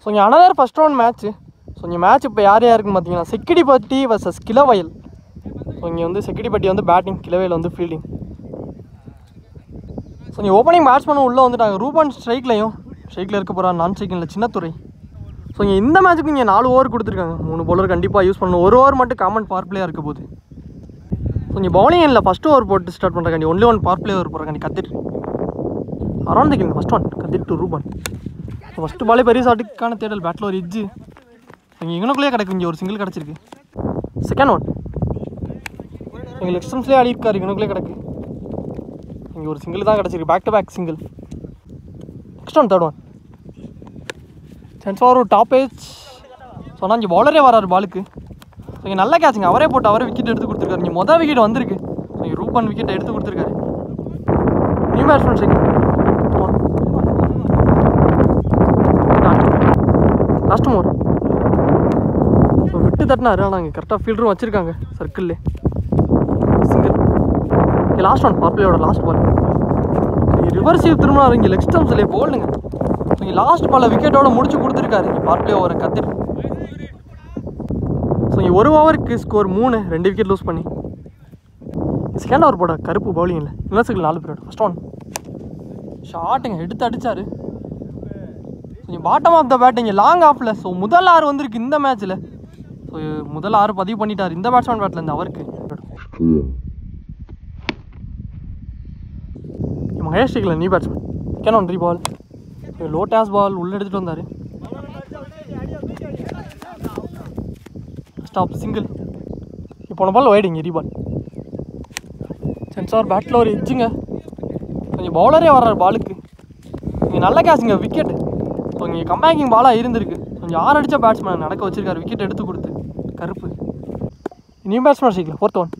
so இங்கே another first round match so இங்கே match இப்போ யார் யாருக்குன்னு பார்த்தீங்கன்னா செக்கிடிப்பட்டி வர்சஸ் கிளவயல் ஸோ இங்கே வந்து செக்கிடிப்பட்டி வந்து பேட்டிங் கிளவயல் வந்து ஃபீல்டிங் ஸோ இங்கே ஓப்பனிங் பேட்ஸ்மேனும் உள்ளே வந்துட்டாங்க ரூபான் ஸ்ட்ரைக்லையும் ஸ்ட்ரைக்கில் இருக்க போகிறா நான் ஸ்ட்ரைக்கில் சின்னத்துறை ஸோ இங்கே இந்த மேட்ச்சுக்கு இங்கே நாலு ஓவர் கொடுத்துருக்காங்க மூணு bowler கண்டிப்பாக யூஸ் பண்ணணும் ஒரு ஓவர் மட்டும் காமன் பவர் பிளேயாக இருக்க போகுது ஸோ இங்கே பவுலிங் இல்லை ஃபஸ்ட் ஓவர் போட்டு ஸ்டார்ட் பண்ணுறாங்க only one power play over போகிறாங்க கத்திட்டு அரௌண்ட் தி ஃபஸ்ட் ஒன் கத்திட்டு டு ரூபான் ஃபஸ்ட்டு பாலே பெரிய ஷாட்டுக்கான தேடல் பேட்டில் ஒரு எஜ்ஜு இங்கே இங்கனுக்குள்ளேயே கிடக்கு இங்கே ஒரு சிங்கிள் கிடச்சிருக்கு செகண்ட் ஒன் எங்கள் எக்ஸ்டன்ஸ்லேயே ஆடி இருக்காரு இங்கனுக்குள்ளே கிடக்கு இங்கே ஒரு சிங்கிள் தான் கிடச்சிருக்கு back to back single next one third one சென்ஸ் ஃபார் ஒரு டாப் ஏஜ் சொன்னால் இங்கே பவுலரே வராரு பாலுக்கு ஸோ இங்கே நல்ல கேட்சுங்க அவரே போட்டு அவரே விக்கெட் எடுத்து கொடுத்துருக்காரு இங்கே மொதல் விக்கெட் வந்திருக்கு ஸோ இங்கே ரூபான் விக்கெட் எடுத்து கொடுத்துருக்காரு new batsman check last more so விட்டு தட்டினாரு ஆனால் இங்கே கரெக்டாக ஃபீல்டரும் வச்சுருக்காங்க சர்க்கிள்லே சிங்கிள் இங்கே லாஸ்ட் ஒன் பவர் பிளேயோட லாஸ்ட் பால் ரிவர்ஸ் திரும்பினா இங்கே லெக் ஸ்டம்ஸ்லேயே போல்டுங்க இங்கே லாஸ்ட் பாலை விக்கெட்டோட முடிச்சு கொடுத்துருக்காரு இங்கே பவர் பிளே ஓவரை கத்திட்டு ஸோ இங்கே ஒரு ஓவருக்கு ஸ்கோர் மூணு ரெண்டு விக்கெட் லூஸ் பண்ணி செகண்ட் ஓவர் போட கருப்பு பவுலிங் இல்லை யூனிவர்சிட்டியில் நாலு பீரியட் ஃபஸ்ட் ஒன் ஷாட்டுங்க எடுத்து அடிச்சாரு கொஞ்சம் bottom of the batting long ஆஃபில் ஸோ முதல் ஆறு வந்திருக்கு இந்த மேட்ச்சில் ஸோ முதல் ஆறு பதிவு பண்ணிட்டார் இந்த பேட்ஸ்மேன் பேட்டில் இருந்து அவருக்கு மகேஷ் இல்லை new batsman can one three ball low டேஸ் பால் உள்ளே எடுத்துகிட்டு வந்தார் ஸ்டாப் சிங்கிள் இப்போ பால் வைடிங்க எரி பால் சென்சார் பேட்டில் ஒரு எஜ்ஜுங்க கொஞ்சம் பவுலரே வர்றாரு பாலுக்கு இங்கே நல்ல கேஸுங்க விக்கெட் ஸோ இங்கே கம்பேக்கிங் பாலாக இருந்திருக்கு கொஞ்சம் ஆறு அடித்த பேட்ஸ்மேன் நடக்க வச்சிருக்காரு விக்கெட் எடுத்து கொடுத்து கருப்பு நியூ பேட்ஸ்மேன் சீக்கிரம் ஃபோர்த் ஒன்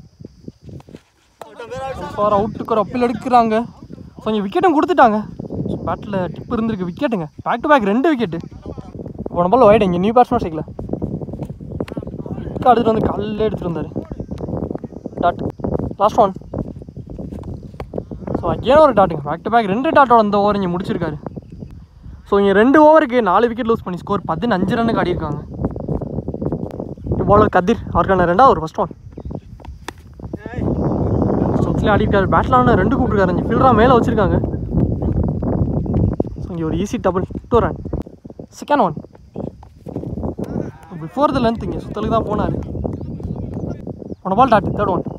ஃபார் அவுட்டுக்கு ஒரு அப்பீல் எடுக்கிறாங்க ஸோ இங்கே விக்கெட்டும் கொடுத்துட்டாங்க பேட்டில் டிப் இருந்திருக்கு விக்கெட்டுங்க பேக் டு பேக் ரெண்டு விக்கெட்டு போன பால் வைடு இங்கே நியூ பேட்ஸ்மேன் சைக்கில் எடுத்துகிட்டு வந்து காலையில் எடுத்துகிட்டு வந்தார் dot last one so again ஒரு டாட்டுங்க பேக் டு பேக் ரெண்டு டாட்டோட இந்த ஓவர் இங்கே முடிச்சிருக்காரு ஸோ இங்கே ரெண்டு ஓவருக்கு நாலு விக்கெட் லூஸ் பண்ணி ஸ்கோர் பதினஞ்சு ரன்னுக்கு ஆடியிருக்காங்க பாலர் கதிர் அவருக்கான ரெண்டாவது ஒரு ஃபஸ்ட் ஒன் ஸ்டெப்ஸ்லேயே ஆடிருக்காரு பேட்டில் ஆனால் ரெண்டு கூப்பிட்டுருக்காரு இங்கே ஃபீல்டராக மேலே வச்சுருக்காங்க ஸோ இங்கே ஒரு easy double two run second one before the length இங்கே சுத்தலுக்கு தான் போனார் one ball dot third one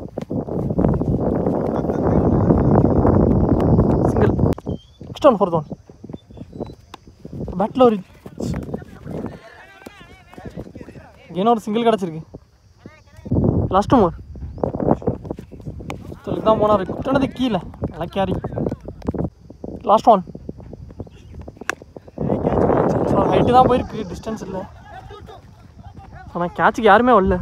single next one fourth one பேட்டில் ஒரு ஏன்னா ஒரு சிங்கிள் கிடச்சிருக்கு லாஸ்ட் மோர் சொல்லி தான் போனார் குட்டினது கீழே நல்லா கேரி லாஸ்ட் ஒன் ஹைட்டு தான் போயிருக்கு டிஸ்டன்ஸ் இல்லை ஆனால் கேட்சுக்கு யாருமே வரல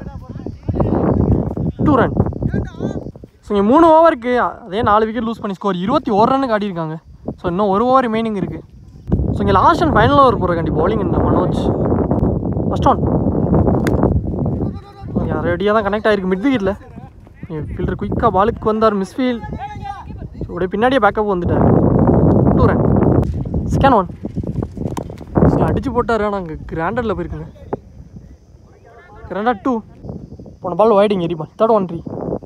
டூ ரன் ஸோ இங்கே மூணு ஓவருக்கு அதே நாலு விக்கெட் லூஸ் பண்ணி ஸ்கோர் இருபத்தி ஒரு ரன்னுக்கு ஆடிருக்காங்க ஸோ இன்னும் ஒரு ஓவர் ரிமைனிங் இருக்குது ஸோ இங்கே லாஸ்ட் அண்ட் ஃபைனல் ஓவர் போகிற கண்டி பவுலிங் இந்த மனோஜ் ஃபஸ்ட் ஒன் யார் ரெடியாக தான் கனெக்ட் ஆகிருக்கு மிட் விக்கெட்டில் ஃபீல்டர் குயிக்காக பாலுக்கு வந்தார் மிஸ்ஃபீல் ஸோ அப்படியே பின்னாடியே பேக்கப் வந்துட்டார் டூ ரன் செகண்ட் ஒன் அடிச்சு போட்டார் ஆனால் அங்கே கிராண்டரில் போயிருக்குங்க கிராண்டர் டூ போன பால் வைடிங் எரி பால் தேர்ட் ஒன் த்ரீ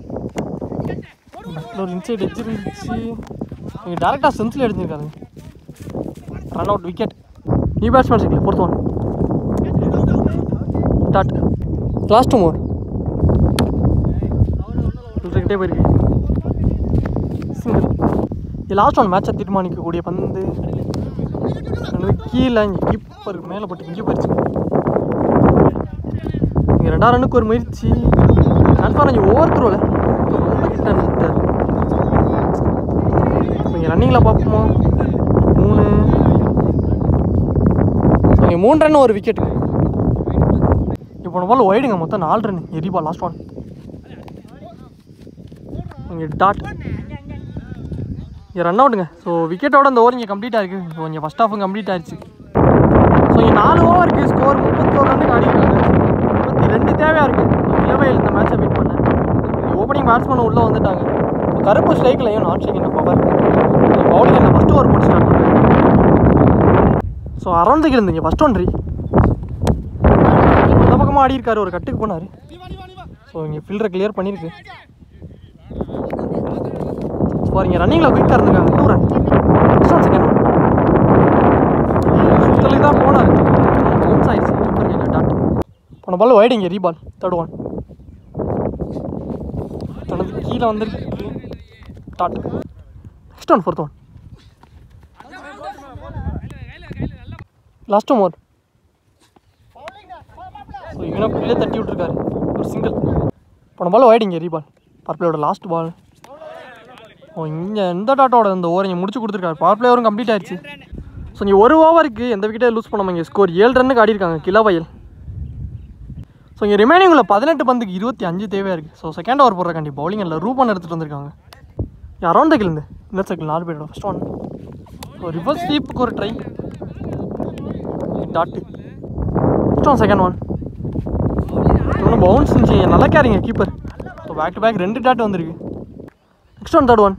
ஒரு இன்சைட் எட்ஜ் இருந்துச்சு நீங்கள் டேரெக்டாக சென்ஸில் எடுத்துருக்காரு run out wicket new batsman சிக்கல fourth one start last more கிட்டே போயிருக்கு சிங்கிள் இது லாஸ்ட் ஒன் மேட்சை தீர்மானிக்கக்கூடிய பந்து ரெண்டு கீழே இங்கே கீப்பர் மேலே போட்டு இங்கே போயிடுச்சு இங்கே ரெண்டாவது ரன்னுக்கு ஒரு முயற்சி கன்ஃபார்ம் இங்கே ஓவர் த்ரோவில் ரொம்ப கிட்ட நிறுத்தார் இங்கே ரன்னிங்கில் பார்ப்போமா மூணு இங்கே மூணு ரன் ஒரு விக்கெட்டு இப்போ பால் ஒயிடுங்க மொத்தம் நாலு ரன் எரிபா லாஸ்ட் ஒன் இங்கே டாட் இங்கே ரன் அவுட்டுங்க ஸோ விக்கெட்டோட அந்த ஓவர் இங்கே கம்ப்ளீட் ஆயிருக்கு ஸோ இங்கே ஃபஸ்ட் ஹாஃபும் கம்ப்ளீட் ஆயிடுச்சு ஸோ இங்கே நாலு ஓவருக்கு ஸ்கோர் முப்பத்தோரு ரன்னுக்கு ஆடிருக்காங்க முப்பத்தி ரெண்டு தேவையாக இருக்குது இளவையில் இந்த மேட்சை வின் பண்ண ஓப்பனிங் பேட்ஸ்மேன் உள்ளே வந்துட்டாங்க கருப்பு ஸ்ட்ரைக்லையும் நான் ஸ்ட்ரைக் என்ன பவர் பவுலிங் என்ன ஃபஸ்ட்டு ஓவர் போட்டு ஸ்டார்ட் பண்ணுறேன் ஸோ அரௌண்ட் இருந்தீங்க ஃபஸ்ட் ஒன் ரீ அந்த பக்கமாக ஆடி இருக்காரு ஒரு கட்டுக்கு போனார் ஸோ இங்கே ஃபில்டரை கிளியர் பண்ணியிருக்கு ஸோ பாருங்க ரன்னிங்கில் குயிக்காக இருந்திருக்காங்க two run first one second one சுத்தலுக்கு தான் போனார் பவுன்ஸ் ஆயிடுச்சு கீப்பர் கையில் டாட் போன பால் வைடிங்க ரீபால் தேர்ட் ஒன் தனது கீழே வந்துருக்கு dot next one fourth one last more so இவனை புள்ளியே தட்டி விட்டுருக்காரு ஒரு சிங்கிள் போன பால் வைடிங்க ரீபால் பர்பிளோட லாஸ்ட் பால் ஓ இங்கே எந்த டாட்டோட இந்த ஓவர் இங்கே முடிச்சு கொடுத்துருக்காரு பவர் பிளேயரும் கம்ப்ளீட் ஆயிடுச்சு ஸோ இங்கே ஒரு ஓவருக்கு எந்த விக்கெட்டே லூஸ் பண்ணாம இங்கே ஸ்கோர் ஏழு ரன்னுக்கு ஆடி இருக்காங்க கிலவயல் ஸோ இங்கே ரிமைனிங் உள்ள பதினெட்டு பந்துக்கு இருபத்தி அஞ்சு தேவையாக இருக்குது ஸோ செகண்ட் ஓவர் போடுறக்காண்டி பவுலிங் இல்லை ரூபான் எடுத்துகிட்டு வந்திருக்காங்க அரௌண்ட் தைக்கிலேருந்து இந்த சைக்கிள் நாலு பேரோட ஃபஸ்ட் ஒன் ஸோ ரிவர்ஸ் ஸ்வீப்புக்கு ஒரு try dot first one second one ஒன்று பவுன்ஸ் இருந்துச்சு நல்லா கேரிங்க keeper so back to back ரெண்டு டாட் வந்திருக்கு next one third one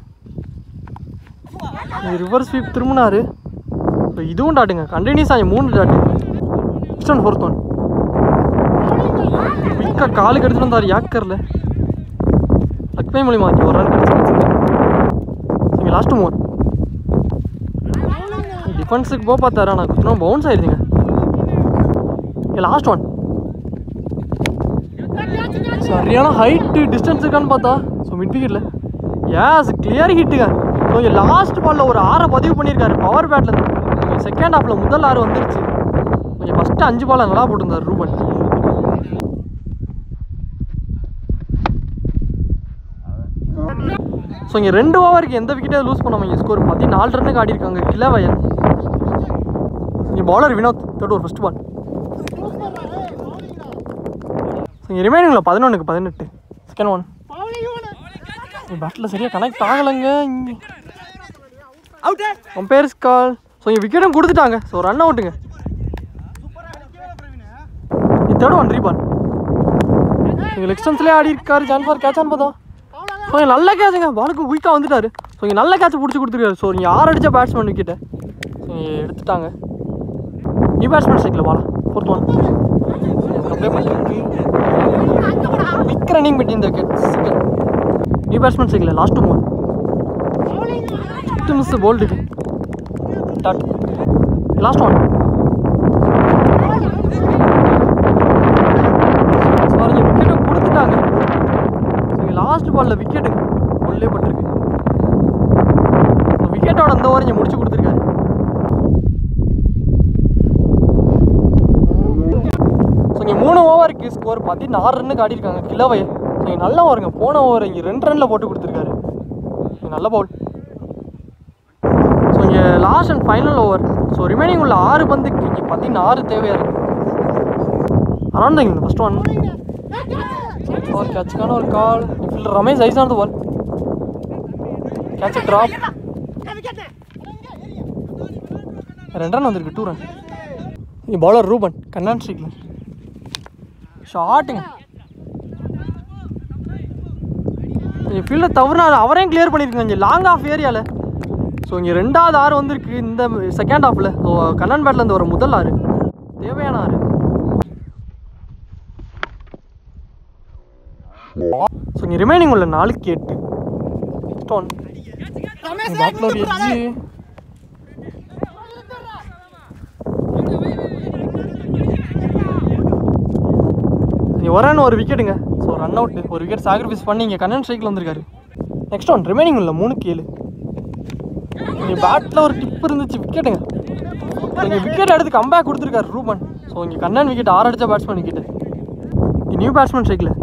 reverse sweep திரும்பினாரு ஸோ இதுவும் டாட்டுங்க கண்டினியூஸ் ஆகி மூணு dot next one fourth one குயிக்காக காலுக்கு எடுத்துட்டு வந்தார் யாக்கரில் லக்மே மூலியமா இங்கே ஒரு ரன் கிடச்சி இங்கே லாஸ்ட்டு மூவ் டிஃபென்ஸுக்கு போக பார்த்தாரு ஆனால் குத்தணும் பவுன்ஸ் ஆயிடுச்சுங்க இங்கே லாஸ்ட் ஒன் சரியான ஹைட்டு டிஸ்டன்ஸ் இருக்கான்னு பார்த்தா ஸோ மிட் விக்கெட்டில் ஏஸ் கிளியர் ஹிட்டுங்க ஸோ இங்கே லாஸ்ட் பாலில் ஒரு ஆறை பதிவு பண்ணியிருக்காரு பவர் பேட்லேருந்து செகண்ட் ஹாஃபில் முதல் ஆறு வந்துருச்சு கொஞ்சம் ஃபஸ்ட்டு அஞ்சு பாலை நல்லா போட்டிருந்தார் ரூபன் ஸோ இங்கே ரெண்டு ஓவருக்கு எந்த விக்கெட்டே லூஸ் பண்ணாம இங்கே ஸ்கோர் பதினாலு ரன்னுக்கு ஆடி இருக்காங்க கிளவயல் இங்கே bowler Vinod third over first ball so இங்கே ரிமைனிங்கில் பதினொன்றுக்கு பதினெட்டு செகண்ட் ஒன் பேட்டில் சரியாக கனெக்ட் ஆகலைங்க இங்கே கம்பேர்ஸ் கால் ஸோ இங்கே விக்கெட்டும் கொடுத்துட்டாங்க ஸோ ரன் அவுட்டுங்க தேர்ட் ஒன் ரீபால் இங்கே எக்ஸ்டன்ஸ்லேயே ஆடி இருக்காரு ஜான் ஃபார் கேட்சான்னு பார்த்தா ஸோ இங்கே நல்ல கேட்சுங்க பாலுக்கு குயிக்காக வந்துட்டாரு ஸோ இங்கே நல்ல கேட்ச் பிடிச்சி கொடுத்துருக்காரு ஸோ இங்கே ஆறு அடித்த பேட்ஸ்மேன் விக்கெட்டை ஸோ இங்கே எடுத்துட்டாங்க நீ பேட்ஸ்மேன் சைக்கிள் பாலா ஃபோர்த் ஒன் அப்படியே பண்ணிருக்கு quick running between the wicket single new batsman சைக்கிள் லாஸ்ட் மூவ் சுத்து மிஸ் போல்டுக்கு டாட் லாஸ்ட் ஒன் பாருங்க விக்கெட்டும் கொடுத்துட்டாங்க லாஸ்ட் பால்ல விக்கெட்டுங்க உள்ளே பட்டிருக்கு விக்கெட்டோட அந்த ஓவர் இங்கே முடிச்சு கொடுத்துருக்காரு ஸோ இங்கே மூணு ஓவருக்கு ஸ்கோர் பார்த்தீங்கன்னா ஆறு ரன்னுக்கு ஆடிருக்காங்க கிலோவயல் ஸோ இங்கே நல்லா ஓவருங்க போன ஓவர் இங்கே ரெண்டு ரனில் போட்டு கொடுத்துருக்காரு இங்கே நல்ல பவுல் ஸோ இங்கே last and final over so remaining உள்ள ஆறு பந்துக்கு இங்கே பார்த்தீங்கன்னா ஆறு தேவையாக இருக்குது அரௌண்ட் தான் ஃபஸ்ட் ஒன் ஒரு கேட்சுக்கான ஒரு கால் ஃபீல்டர் ரமேஷ் ஐஸ் ஆனது பால் கேட்ச் ட்ராப் ரெண்டு ரன் வந்திருக்கு டூ ரன் இங்கே பவுலர் ரூபன் கண்ணான் ஸ்ட்ரீக்கில் ஷாட்டுங்க ஃபீல்டர் தவறுனால அவரையும் கிளியர் பண்ணியிருக்காங்க இங்கே லாங் ஆஃப் ஏரியாவில் ஸோ இங்கே ரெண்டாவது ஆறு வந்திருக்கு இந்த செகண்ட் ஹாஃபில் ஸோ கண்ணன் பேட்லேருந்து வர முதல் ஆறு தேவையான ஆறு ஸோ இங்கே ரிமைனிங் உள்ள நாலுக்கு எட்டு ஸ்டோன் பேட்டில் ஒரு எட்ஜு இங்கே வரேன்னு ஒரு விக்கெட்டுங்க ஸோ ரன் அவுட் ஒரு விக்கெட் சாக்ரிஃபைஸ் பண்ணி இங்கே கண்ணன் ஸ்ட்ரைக்கில் வந்திருக்காரு நெக்ஸ்ட் ஒன் ரிமைனிங் உள்ள மூணுக்கு ஏழு இங்கே பேட்டில் ஒரு டிப் இருந்துச்சு விக்கெட்டுங்க இங்கே விக்கெட் எடுத்து கம்பேக் கொடுத்துருக்காரு ரூபன் ஸோ இங்கே கண்ணன் விக்கெட் ஆறு அடித்த பேட்ஸ்மேன் விக்கெட்டு நியூ பேட்ஸ்மேன் ஸ்ட்ரைக்கில்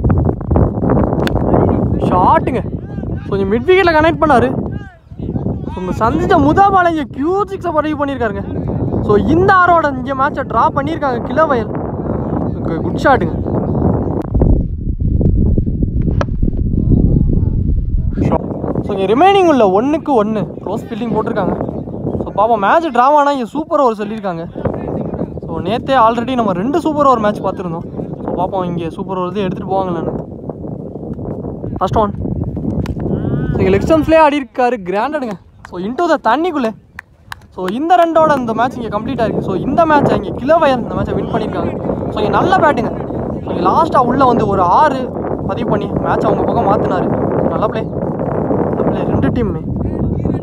ஷாட்டுங்க கொஞ்சம் மிட் விக்கெட்டில் கனெக்ட் பண்ணார் உங்கள் சந்திச்ச முதா பால் இங்கே கியூ சிக்ஸை பதிவு பண்ணியிருக்காருங்க ஸோ இந்த ஆரோட இங்கே மேட்சை ட்ரா பண்ணியிருக்காங்க கிலோ வயல் குட் ஷாட்டுங்க ஸோ இங்கே ரிமைனிங் உள்ள ஒன்றுக்கு ஒன்று க்ளோஸ் ஃபீல்டிங் போட்டிருக்காங்க ஸோ பாப்போம் மேட்ச் ட்ரா ஆனால் இங்கே சூப்பர் ஓவர் சொல்லியிருக்காங்க ஸோ நேற்றே ஆல்ரெடி நம்ம ரெண்டு சூப்பர் ஓவர் மேட்ச் பார்த்துருந்தோம் ஸோ பார்ப்போம் இங்கே சூப்பர் ஓவர் எடுத்துகிட்டு போவாங்களான்னு ஃபஸ்ட் ஒன் ஸோ இங்கே லெக் ஸ்டம்ஸ்லேயே ஆடி இருக்காரு கிராண்டடுங்க ஸோ இன்டூ த தண்ணிக்குள்ளே ஸோ இந்த ரெண்டோட இந்த மேட்ச் இங்கே கம்ப்ளீட் ஆயிருக்கு ஸோ இந்த மேட்ச்சை இங்கே கிலோவயர் இந்த மேட்சை வின் பண்ணியிருக்காங்க ஸோ இங்கே நல்ல பேட்டுங்க ஸோ இங்கே லாஸ்ட்டாக உள்ளே வந்து ஒரு ஆறு பதிவு பண்ணி மேட்ச் அவங்க பக்கம் மாற்றினாரு நல்ல ப்ளே நல்ல ப்ளே ரெண்டு டீமுமே